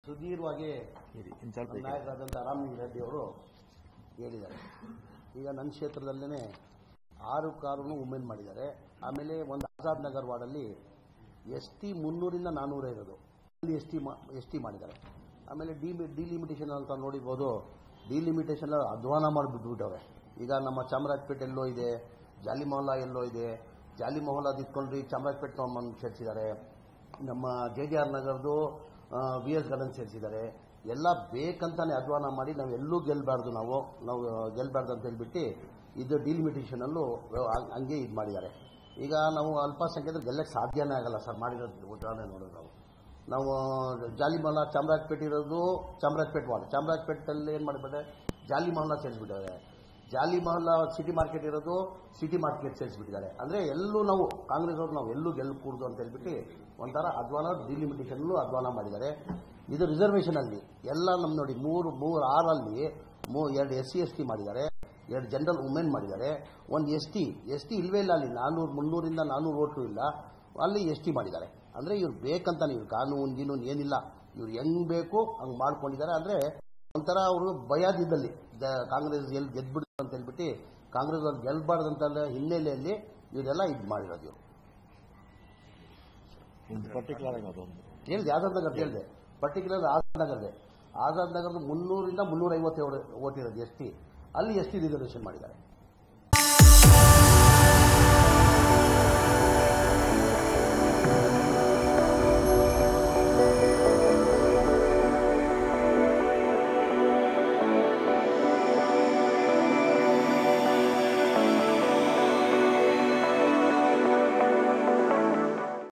ಸುದೀರ್ಘವಾಗಿ ಇರಿ ಇನ್ನು ಸ್ವಲ್ಪ ಈ ಕಡೆ. ನಾಯಕರಾದಂಥ ರಾಮಲಿಂಗ ರೆಡ್ಡಿ ಅವರು ಹೇಳಿದ್ದಾರೆ ಈಗ ನನ್ನ ಕ್ಷೇತ್ರದಲ್ಲೇ ಆರು ಕಾರನ್ನು ವುಮೆನ್ ಮಾಡಿದ್ದಾರೆ ಆಮೇಲೆ ಒಂದು ಆಜಾದ್ ನಗರ್ ವಾರ್ಡಲ್ಲಿ ಎಸ್ ಟಿ ಮುನ್ನೂರಿಂದ ನಾನ್ನೂರೇ ಇರೋದು ಅಲ್ಲಿ ಎಸ್ ಟಿ ಎಸ್ ಟಿ ಮಾಡಿದ್ದಾರೆ ಆಮೇಲೆ ಡಿ ಡಿಲಿಮಿಟೇಷನ್ ಅಂತ ನೋಡಿರ್ಬೋದು ಡಿಲಿಮಿಟೇಷನ್ ಅಧ್ವಾನ ಮಾಡಿಬಿಟ್ಬಿಟ್ಟವ್ರೆ ಈಗ ನಮ್ಮ ಚಾಮರಾಜಪೇಟೆ ಎಲ್ಲೋ ಇದೆ ಜಾಲಿಮಹಲಾ ಎಲ್ಲೋ ಇದೆ ಜಾಲಿಮಹಲಾ ಇಟ್ಕೊಂಡ್ರಿ ಚಾಮರಾಜಪೇಟೆ ತಗೊಂಬಂದು ಸೇರಿಸಿದ್ದಾರೆ ನಮ್ಮ ಜೆ ಜೆ ಆರ್ ನಗರದು ವಿ ಎಸ್ ಗಾರ್ಡನ್ ಸೇರಿಸಿದ್ದಾರೆ ಎಲ್ಲ ಬೇಕಂತಾನೆ ಅಧ್ವಾನ ಮಾಡಿ ನಾವು ಎಲ್ಲೂ ಗೆಲ್ಲಬಾರ್ದು ನಾವು ನಾವು ಗೆಲ್ಲಬಾರ್ದು ಅಂತ ಹೇಳ್ಬಿಟ್ಟು ಇದು ಡಿಲಿಮಿಟೇಷನ್ ಅಲ್ಲೂ ಹಂಗ್- ಹಂಗೆ ಇದು ಮಾಡಿದ್ದಾರೆ ಈಗ ನಾವು ಅಲ್ಪಸಂಖ್ಯಾತರು ಗೆಲ್ಲಕ್ಕೆ ಸಾಧ್ಯನೇ ಆಗಲ್ಲ ಸರ್ ಮಾಡಿರೋದು ಉದಾಹರಣೆ ನೋಡಿದ್ರೆ ನಾವು ನಾವು ಜಾಲಿಮಹಲ ಚಾಮರಾಜಪೇಟೆ ಇರೋದು ಚಾಮರಾಜಪೇಟೆ ವಾರ್ಡ್ ಚಾಮರಾಜಪೇಟೆಯಲ್ಲಿ ಏನು ಮಾಡಿಬಿಟ್ಟೆ ಜಾಲಿಮಹಲ ಸೇರಿಸ್ಬಿಟ್ಟಿದ್ದಾರೆ ಜಾಲಿಮಹಲ ಸಿಟಿ ಮಾರ್ಕೆಟ್ ಇರೋದು ಸಿಟಿ ಮಾರ್ಕೆಟ್ ಸೇರಿಸ್ಬಿಟ್ಟಿದ್ದಾರೆ ಅಂದರೆ ಎಲ್ಲೂ ನಾವು ಕಾಂಗ್ರೆಸ್ ಅವರು ನಾವು ಎಲ್ಲೂ ಗೆಲ್ಲಕೂಡ್ದು ಅಂತ ಹೇಳ್ಬಿಟ್ಟು ಒಂಥರ ಅಧ್ವಾನ ಡಿಲಿಮಿಟೇಷನ್ಲು ಅಧ್ವಾನ ಮಾಡಿದ್ದಾರೆ ಇದು ರಿಸರ್ವೇಷನ್ ಅಲ್ಲಿ ಎಲ್ಲ ನಮ್ಮ ನೋಡಿ ಮೂರು ಮೂರು ಆರಲ್ಲಿ ಮೂ ಎರಡು ಎಸ್ ಸಿ ಎಸ್ ಟಿ ಮಾಡಿದ್ದಾರೆ ಎರಡು ಜನರಲ್ ವುಮೆನ್ ಮಾಡಿದ್ದಾರೆ ಒಂದು ಎಸ್ ಟಿ ಎಸ್ ಟಿ ಇಲ್ವೇ ಇಲ್ಲ ಅಲ್ಲಿ ನಾನ್ನೂರು ಮುನ್ನೂರಿಂದ ನಾನ್ನೂರು ಓಟು ಇಲ್ಲ ಅಲ್ಲಿ ಎಸ್ ಟಿ ಮಾಡಿದ್ದಾರೆ ಅಂದರೆ ಇವ್ರು ಬೇಕಂತಾನೆ ಇವ್ರು ಕಾನೂನು ಗೀನೂನು ಏನಿಲ್ಲ ಇವ್ರು ಹೆಂಗ್ ಬೇಕು ಹಂಗ್ ಮಾಡ್ಕೊಂಡಿದ್ದಾರೆ ಅಂದ್ರೆ ಒಂಥರ ಅವರು ಭಯದಿದ್ದಲ್ಲಿ ದ- ಕಾಂಗ್ರೆಸ್ ಎಲ್ಲಿ ಗೆದ್ಬಿಡ್ತು ಅಂತ ಹೇಳ್ಬಿಟ್ಟು ಕಾಂಗ್ರೆಸ್ ಅವ್ರು ಗೆಲ್ಬಾರ್ದಂತ ಹಿನ್ನೆಲೆಯಲ್ಲಿ ಇವರೆಲ್ಲ ಇದು ಮಾಡಿರೋದು ಇವ್ರು ಒಂದು ಪರ್ಟಿಕ್ಯುಲರ್ ಆಗಿ ಅದೊಂದು ಹೇಳಿದೆ ಆಜಾದ್ ನಗರ್ ಹೇಳಿದೆ ಪರ್ಟಿಕ್ಯುಲರ್ ಆಜಾದ್ ನಗರದೆ ಆಜಾದ್ ನಗರದ ಮುನ್ನೂರಿಂದ ಮುನ್ನೂರ ಐವತ್ತೇಳು ಓಟ್ ಇರೋದು ಎಸ್ ಟಿ ಅಲ್ಲಿ ಎಸ್ ಟಿ ರಿಸರ್ವೇಷನ್ ಮಾಡಿದ್ದಾರೆ